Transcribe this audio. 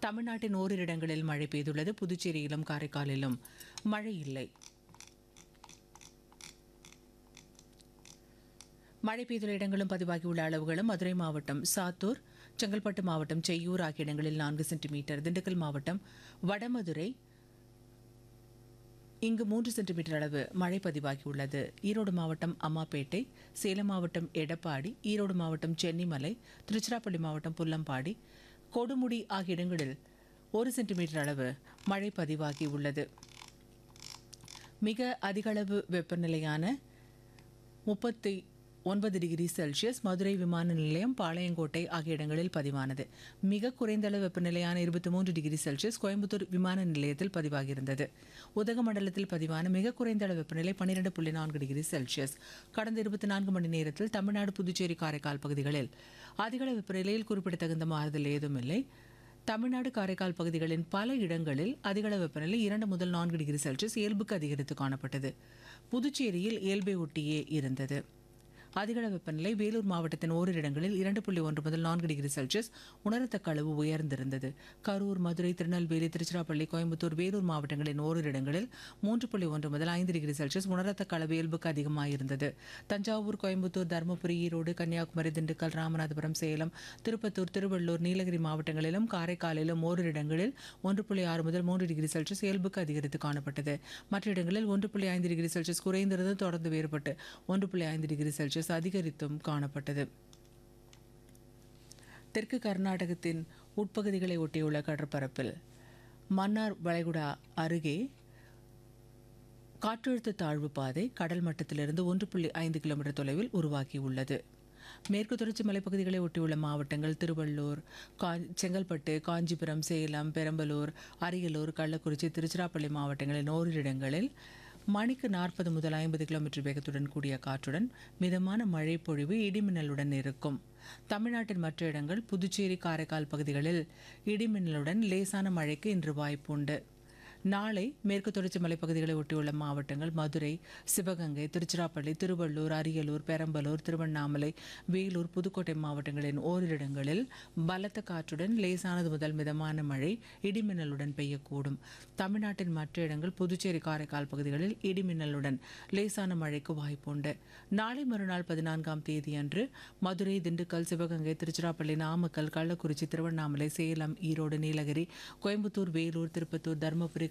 தமிழ்நாட்டின் ஓரிரு இடங்களில் மழை பெய்துள்ளது புதுச்சேரியிலும் காரைக்காலிலும் மழை இல்லை மழை பெய்துள்ள இடங்களும் பதிவாகியுள்ள அளவுகளும் மதுரை மாவட்டம் சாத்தூர் செங்கல்பட்டு மாவட்டம் செய்யூர் ஆகிய இடங்களில் நான்கு சென்டிமீட்டர் திண்டுக்கல் மாவட்டம் வடமதுரை இங்கு மூன்று சென்டிமீட்டர் அளவு மழை பதிவாகியுள்ளது ஈரோடு மாவட்டம் அம்மாப்பேட்டை சேலம் மாவட்டம் எடப்பாடி ஈரோடு மாவட்டம் சென்னிமலை திருச்சிராப்பள்ளி மாவட்டம் புல்லம்பாடி கொடுமுடி ஆகிய இடங்களில் ஒரு சென்டிமீட்டர் அளவு மழை பதிவாகியுள்ளது மிக அதிகளவு வெப்பநிலையான முப்பத்தி ஒன்பது டிகிரி செல்சியஸ் மதுரை விமான நிலையம் பாளையங்கோட்டை ஆகிய இடங்களில் பதிவானது மிக குறைந்த அளவு வெப்பநிலையான இருபத்தி மூன்று டிகிரி செல்சியஸ் கோயம்புத்தூர் விமான நிலையத்தில் பதிவாகியிருந்தது உதகமண்டலத்தில் பதிவான மிக குறைந்த அளவு வெப்பநிலை பன்னிரெண்டு புள்ளி நான்கு டிகிரி செல்சியஸ் கடந்த இருபத்தி நான்கு மணி நேரத்தில் தமிழ்நாடு புதுச்சேரி காரைக்கால் பகுதிகளில் அதிகளவு வெப்பநிலையில் குறிப்பிடத்தகுந்த மாறுதல் ஏதும் இல்லை தமிழ்நாடு காரைக்கால் பகுதிகளின் பல இடங்களில் அதிகளவு வெப்பநிலை இரண்டு முதல் நான்கு டிகிரி செல்சியஸ் இயல்புக்கு அதிகரித்து காணப்பட்டது புதுச்சேரியில் இயல்பை ஒட்டியே இருந்தது அதிகள வெப்பநிலை வேலூர் மாவட்டத்தின் ஓரிரு இடங்களில் இரண்டு புள்ளி ஒன்று முதல் நான்கு டிகிரி செல்சியஸ் உணரத்தக்க அளவு உயர்ந்திருந்தது கரூர் மதுரை திருநெல்வேலி திருச்சிராப்பள்ளி கோயம்புத்தூர் வேலூர் மாவட்டங்களின் ஓரிரு இடங்களில் மூன்று புள்ளி ஒன்று முதல் ஐந்து டிகிரி செல்சியஸ் உணரத்தக்க அளவு இயல்புக்கு அதிகமாயிருந்தது தஞ்சாவூர் கோயம்புத்தூர் தருமபுரி ஈரோடு கன்னியாகுமரி திண்டுக்கல் ராமநாதபுரம் சேலம் திருப்பத்தூர் திருவள்ளூர் நீலகிரி மாவட்டங்களிலும் காரைக்காலிலும் ஓரிரு இடங்களில் ஒன்று புள்ளி ஆறு முதல் மூன்று டிகிரி செல்சியஸ் இயல்புக்கு அதிகரித்து காணப்பட்டது மற்ற இடங்களில் ஒன்று புள்ளி ஐந்து டிகிரி செல்சியஸ் குறைந்திருந்து தொடர்ந்து வேறுபட்டு ஒன்று புள்ளி ஐந்து டிகிரி செல்சியஸ் அதிகரித்தும் காணப்பட்டது தெற்கு கர்நாடகத்தின் உட்பகுதிகளை ஒட்டியுள்ள கடற்பரப்பில் மன்னார் வளைகுடா அருகே காற்றழுத்த தாழ்வு பாதை கடல் மட்டத்திலிருந்து ஒன்று புள்ளி ஐந்து கிலோமீட்டர் தொலைவில் உருவாகியுள்ளது மேற்கு தொடர்ச்சி மலைப்பகுதிகளை ஒட்டியுள்ள மாவட்டங்கள் திருவள்ளூர் கா செங்கல்பட்டு காஞ்சிபுரம் சேலம் பெரம்பலூர் அரியலூர் கள்ளக்குறிச்சி திருச்சிராப்பள்ளி மாவட்டங்களின் ஓரிரு இடங்களில் மணிக்கு நாற்பது முதல் ஐம்பது கிலோமீட்டர் வேகத்துடன் கூடிய காற்றுடன் மிதமான மழை பொழிவு இடிமின்னலுடன் இருக்கும் தமிழ்நாட்டின் மற்ற இடங்கள் புதுச்சேரி காரைக்கால் பகுதிகளில் இடிமின்னலுடன் லேசான மழைக்கு இன்று வாய்ப்புண்டு நாளை மேற்கு தொடர்ச்சி மலைப்பகுதிகளை ஒட்டியுள்ள மாவட்டங்கள் மதுரை சிவகங்கை திருச்சிராப்பள்ளி திருவள்ளூர் அரியலூர் பெரம்பலூர் திருவண்ணாமலை வேலூர் புதுக்கோட்டை மாவட்டங்களின் ஓரிரு இடங்களில் பலத்த காற்றுடன் லேசானது முதல் மிதமான மழை இடிமின்னலுடன் பெய்யக்கூடும் தமிழ்நாட்டின் மற்ற இடங்கள் புதுச்சேரி காரைக்கால் பகுதிகளில் இடிமின்னலுடன் லேசான மழைக்கு வாய்ப்புண்டு நாளை மறுநாள் பதினான்காம் தேதியன்று மதுரை திண்டுக்கல் சிவகங்கை திருச்சிராப்பள்ளி நாமக்கல் கள்ளக்குறிச்சி திருவண்ணாமலை சேலம் ஈரோடு நீலகிரி கோயம்புத்தூர் வேலூர் திருப்பத்தூர் தருமபுரி